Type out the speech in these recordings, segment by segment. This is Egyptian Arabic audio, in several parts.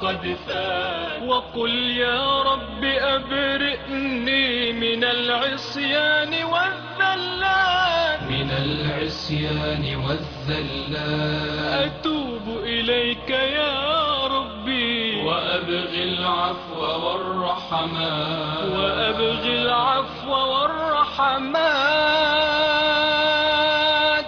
قد فات وقل يا رب أبرئني من العصيان والذلات من العصيان والذلات أتوب إليك يا ربي وأبغي العفو والرحمات وأبغي العفو والرحمات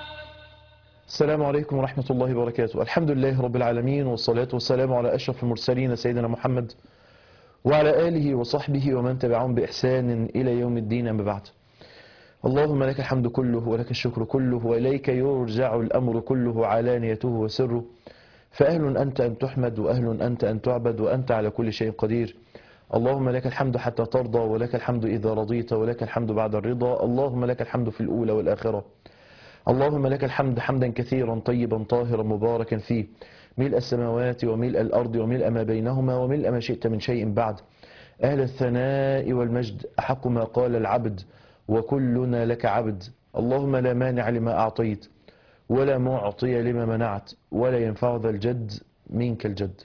السلام عليكم ورحمة الله وبركاته الحمد لله رب العالمين والصلاة والسلام على أشرف المرسلين سيدنا محمد وعلى آله وصحبه ومن تبعهم بإحسان إلى يوم الدين أما بعد اللهم لك الحمد كله ولك الشكر كله وإليك يرجع الأمر كله علانيته وسره فأهل أنت أن تحمد وأهل أنت أن تعبد وأنت على كل شيء قدير اللهم لك الحمد حتى ترضى ولك الحمد إذا رضيت ولك الحمد بعد الرضا اللهم لك الحمد في الأولى والآخرة اللهم لك الحمد حمدا كثيرا طيبا طاهرا مباركا فيه ملء السماوات وملء الأرض وملء ما بينهما وملء ما شئت من شيء بعد أهل الثناء والمجد أحق ما قال العبد وكلنا لك عبد اللهم لا مانع لما أعطيت ولا معطي لما منعت ولا ينفع ذا الجد منك الجد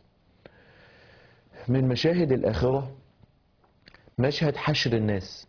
من مشاهد الآخرة مشهد حشر الناس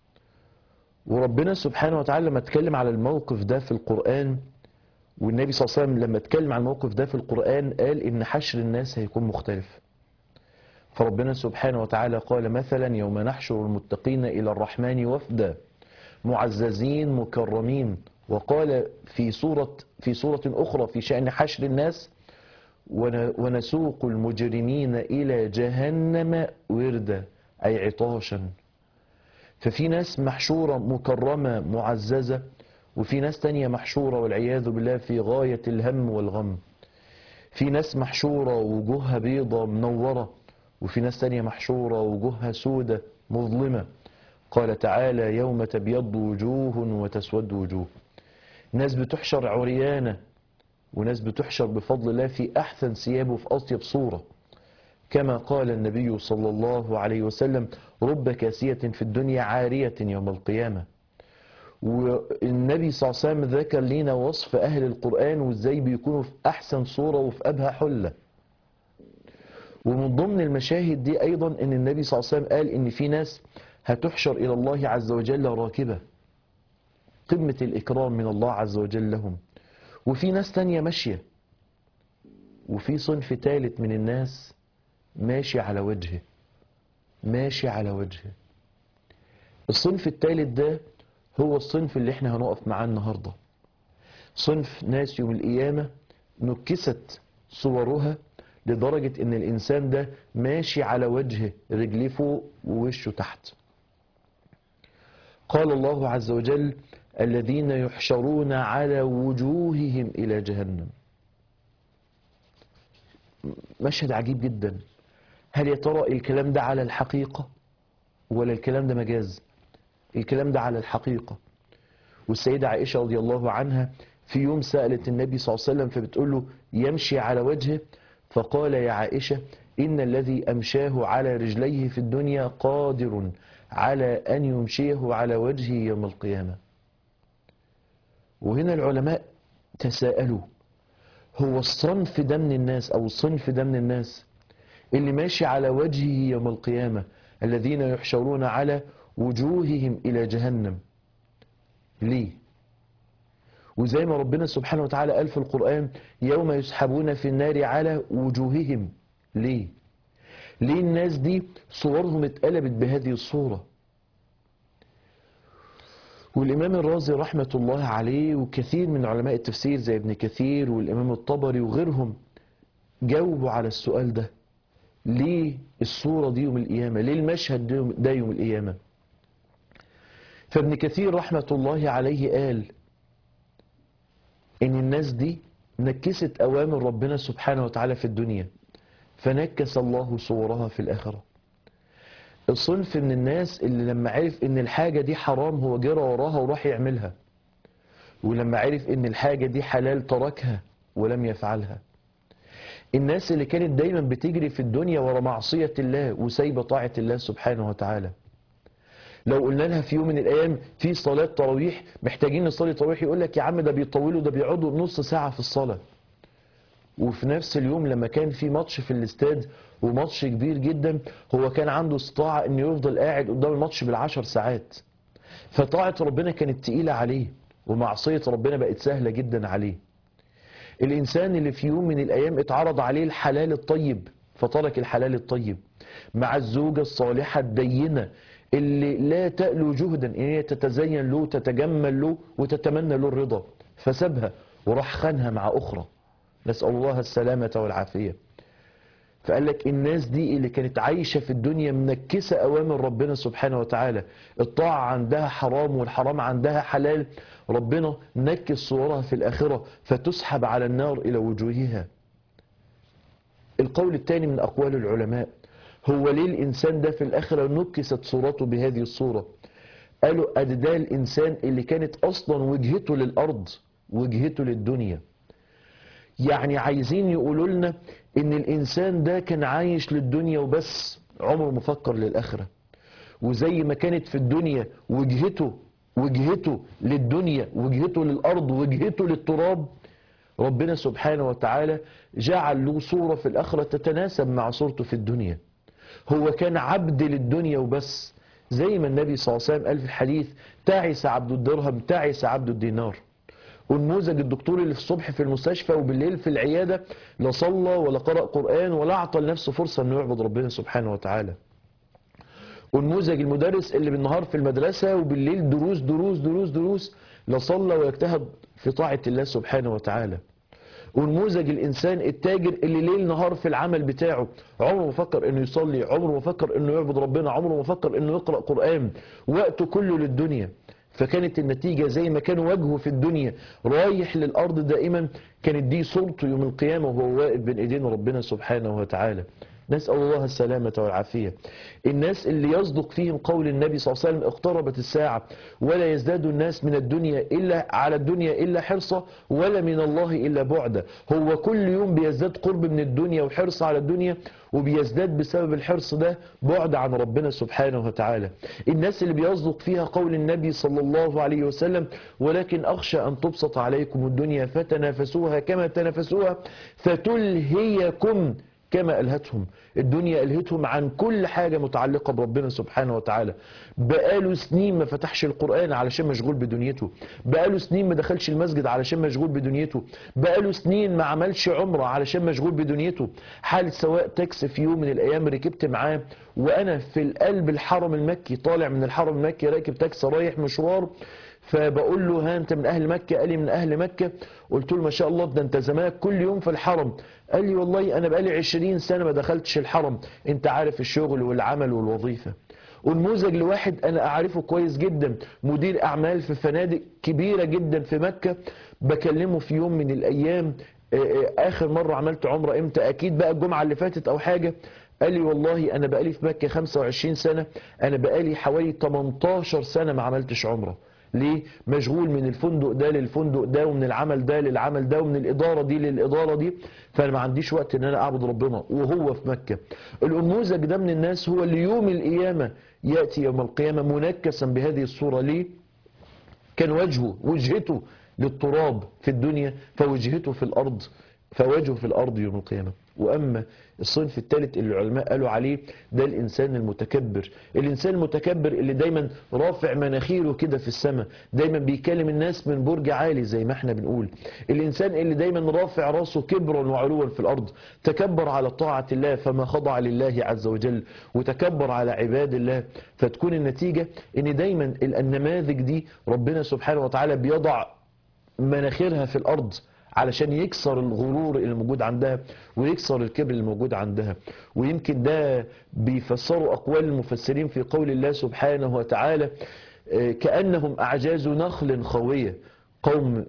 وربنا سبحانه وتعالى لما اتكلم على الموقف ده في القرآن والنبي صلى الله عليه وسلم لما اتكلم على الموقف ده في القرآن قال إن حشر الناس هيكون مختلف فربنا سبحانه وتعالى قال مثلا يوم نحشر المتقين إلى الرحمن وفدا معززين مكرمين وقال في سورة في سورة أخرى في شأن حشر الناس ون- ونسوق المجرمين إلى جهنم وردا أي عطاشا ففي ناس محشورة مكرمة معززة وفي ناس تانية محشورة والعياذ بالله في غاية الهم والغم في ناس محشورة وجوهها بيضة منورة وفي ناس تانية محشورة وجوهها سودة مظلمة قال تعالى يوم تبيض وجوه وتسود وجوه ناس بتحشر عريانة وناس بتحشر بفضل الله في أحسن ثياب وفي أطيب صورة كما قال النبي صلى الله عليه وسلم رب كاسية في الدنيا عارية يوم القيامة والنبي صلى الله عليه وسلم ذكر لنا وصف أهل القرآن وإزاي بيكونوا في أحسن صورة وفي أبهى حلة ومن ضمن المشاهد دي أيضا أن النبي صلى الله عليه وسلم قال أن في ناس هتحشر إلى الله عز وجل راكبة قمة الإكرام من الله عز وجل لهم وفي ناس تانية ماشية وفي صنف ثالث من الناس ماشي على وجهه ماشي على وجهه الصنف الثالث ده هو الصنف اللي احنا هنقف معاه النهارده صنف ناس يوم القيامة نكست صورها لدرجة ان الانسان ده ماشي على وجهه رجليه فوق ووشه تحت قال الله عز وجل الذين يحشرون على وجوههم الى جهنم مشهد عجيب جدا هل يا ترى الكلام ده على الحقيقة ولا الكلام ده مجاز الكلام ده على الحقيقة والسيدة عائشة رضي الله عنها في يوم سألت النبي صلى الله عليه وسلم فبتقول له يمشي على وجهه فقال يا عائشة إن الذي أمشاه على رجليه في الدنيا قادر على أن يمشيه على وجهه يوم القيامة وهنا العلماء تساءلوا هو الصنف ده من الناس أو الصنف ده من الناس اللي ماشي على وجهه يوم القيامة الذين يحشرون على وجوههم إلى جهنم ليه وزي ما ربنا سبحانه وتعالى قال في القرآن يوم يسحبون في النار على وجوههم ليه ليه الناس دي صورهم اتقلبت بهذه الصورة والإمام الرازي رحمة الله عليه وكثير من علماء التفسير زي ابن كثير والإمام الطبري وغيرهم جاوبوا على السؤال ده ليه الصورة دي يوم القيامة ليه المشهد ده يوم- ده يوم القيامة فابن كثير رحمة الله عليه قال ان الناس دي نكست اوامر ربنا سبحانه وتعالى في الدنيا فنكس الله صورها في الاخرة الصنف من الناس اللي لما عرف ان الحاجة دي حرام هو جرى وراها وراح يعملها ولما عرف ان الحاجة دي حلال تركها ولم يفعلها الناس اللي كانت دايما بتجري في الدنيا ورا معصية الله وسايبة طاعة الله سبحانه وتعالى لو قلنا لها في يوم من الايام في صلاة تراويح محتاجين نصلي تراويح يقول لك يا عم ده بيطولوا ده بيقعدوا نص ساعة في الصلاة وفي نفس اليوم لما كان في ماتش في الاستاد وماتش كبير جدا هو كان عنده استطاعة انه يفضل قاعد قدام الماتش بالعشر ساعات فطاعة ربنا كانت تقيلة عليه ومعصية ربنا بقت سهلة جدا عليه الإنسان اللي في يوم من الأيام اتعرض عليه الحلال الطيب فترك الحلال الطيب مع الزوجة الصالحة الدينة اللي لا تألو جهدا ان هي تتزين له تتجمل له وتتمنى له الرضا فسابها وراح خانها مع أخرى نسأل الله السلامة والعافية فقال لك الناس دي اللي كانت عايشة في الدنيا منكسة أوامر ربنا سبحانه وتعالى الطاعة عندها حرام والحرام عندها حلال ربنا نكس صورها في الآخرة فتسحب على النار إلى وجوهها القول الثاني من أقوال العلماء هو ليه الإنسان ده في الآخرة نكست صورته بهذه الصورة قالوا أدي ده الإنسان اللي كانت أصلا وجهته للأرض وجهته للدنيا يعني عايزين يقولوا لنا ان الانسان ده كان عايش للدنيا وبس عمره ما فكر للاخره وزي ما كانت في الدنيا وجهته وجهته للدنيا وجهته للارض وجهته للتراب ربنا سبحانه وتعالى جعل له صوره في الاخره تتناسب مع صورته في الدنيا هو كان عبد للدنيا وبس زي ما النبي صلى الله عليه وسلم قال في الحديث تعس عبد الدرهم تعس عبد الدينار ونموذج الدكتور اللي في الصبح في المستشفى وبالليل في العيادة لا صلى ولا قرأ قرآن ولا أعطى لنفسه فرصة أنه يعبد ربنا سبحانه وتعالى ونموذج المدرس اللي بالنهار في المدرسة وبالليل دروس دروس دروس دروس لا صلى ويجتهد في طاعة الله سبحانه وتعالى ونموذج الإنسان التاجر اللي ليل نهار في العمل بتاعه عمره ما فكر انه يصلي عمره ما فكر انه يعبد ربنا عمره ما فكر انه يقرأ قرآن وقته كله للدنيا فكانت النتيجة زي ما كان وجهه في الدنيا رايح للأرض دائما كانت دي صورته يوم القيامة وهو واقف بين إيدين ربنا سبحانه وتعالى نسأل الله السلامة والعافية الناس اللي يصدق فيهم قول النبي صلى الله عليه وسلم اقتربت الساعة ولا يزداد الناس من الدنيا إلا على الدنيا إلا حرصة ولا من الله إلا بعدا هو كل يوم بيزداد قرب من الدنيا وحرص على الدنيا وبيزداد بسبب الحرص ده بعد عن ربنا سبحانه وتعالى الناس اللي بيصدق فيها قول النبي صلى الله عليه وسلم ولكن أخشى أن تبسط عليكم الدنيا فتنافسوها كما تنافسوها فتلهيكم كما ألهتهم الدنيا ألهتهم عن كل حاجة متعلقة بربنا سبحانه وتعالى بقاله سنين ما فتحش القرآن علشان مشغول بدنيته بقاله سنين ما دخلش المسجد علشان مشغول بدنيته بقاله سنين ما عملش عمرة علشان مشغول بدنيته حال سواء تاكس في يوم من الأيام ركبت معاه وأنا في القلب الحرم المكي طالع من الحرم المكي راكب تاكس رايح مشوار فبقول له ها انت من اهل مكة قال لي من اهل مكة قلت له ما شاء الله ده انت زمانك كل يوم في الحرم قال لي والله انا بقالي 20 سنة ما دخلتش الحرم انت عارف الشغل والعمل والوظيفة ونموذج لواحد انا اعرفه كويس جدا مدير اعمال في فنادق كبيرة جدا في مكة بكلمه في يوم من الايام اه اه اخر مرة عملت عمرة امتى اكيد بقى الجمعة اللي فاتت او حاجة قال لي والله انا بقالي في مكة 25 سنة انا بقالي حوالي 18 سنة ما عملتش عمره ليه مشغول من الفندق ده للفندق ده ومن العمل ده للعمل ده ومن الإدارة دي للإدارة دي فأنا ما عنديش وقت إن أنا أعبد ربنا وهو في مكة النموذج ده من الناس هو اللي يوم القيامة يأتي يوم القيامة منكسا بهذه الصورة ليه كان وجهه وجهته للتراب في الدنيا فوجهته في الأرض فوجهه في الأرض يوم القيامة وأما الصنف الثالث اللي العلماء قالوا عليه ده الإنسان المتكبر الإنسان المتكبر اللي دايما رافع مناخيره كده في السماء دايما بيكلم الناس من برج عالي زي ما احنا بنقول الإنسان اللي دايما رافع راسه كبرا وعلوا في الأرض تكبر على طاعة الله فما خضع لله عز وجل وتكبر على عباد الله فتكون النتيجة ان دايما النماذج دي ربنا سبحانه وتعالى بيضع مناخيرها في الأرض علشان يكسر الغرور اللي موجود عندها ويكسر الكبر اللي موجود عندها ويمكن ده بيفسروا أقوال المفسرين في قول الله سبحانه وتعالى كأنهم أعجاز نخل خاوية قوم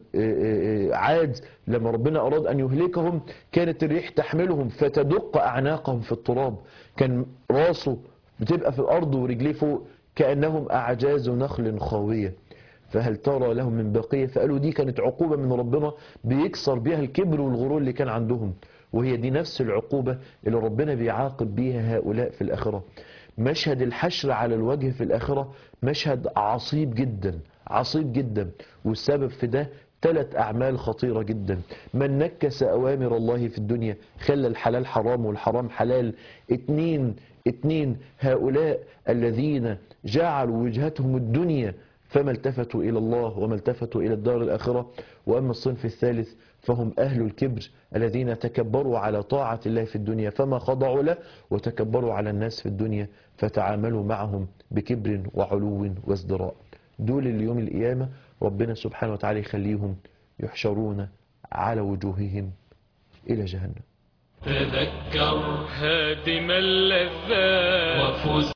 عاد لما ربنا أراد أن يهلكهم كانت الريح تحملهم فتدق أعناقهم في التراب كان راسه بتبقى في الأرض ورجليه فوق كأنهم أعجاز نخل خاوية فهل ترى لهم من بقية فقالوا دي كانت عقوبة من ربنا بيكسر بيها الكبر والغرور اللي كان عندهم وهي دي نفس العقوبة اللي ربنا بيعاقب بيها هؤلاء في الآخرة مشهد الحشر على الوجه في الآخرة مشهد عصيب جدا عصيب جدا والسبب في ده ثلاث أعمال خطيرة جدا من نكس أوامر الله في الدنيا خلى الحلال حرام والحرام حلال اتنين اتنين هؤلاء الذين جعلوا وجهتهم الدنيا فما التفتوا إلى الله وما التفتوا إلى الدار الآخرة وأما الصنف الثالث فهم أهل الكبر الذين تكبروا على طاعة الله في الدنيا فما خضعوا له وتكبروا على الناس في الدنيا فتعاملوا معهم بكبر وعلو وازدراء دول اليوم القيامة ربنا سبحانه وتعالى يخليهم يحشرون على وجوههم إلى جهنم تذكر هادم اللذات وفز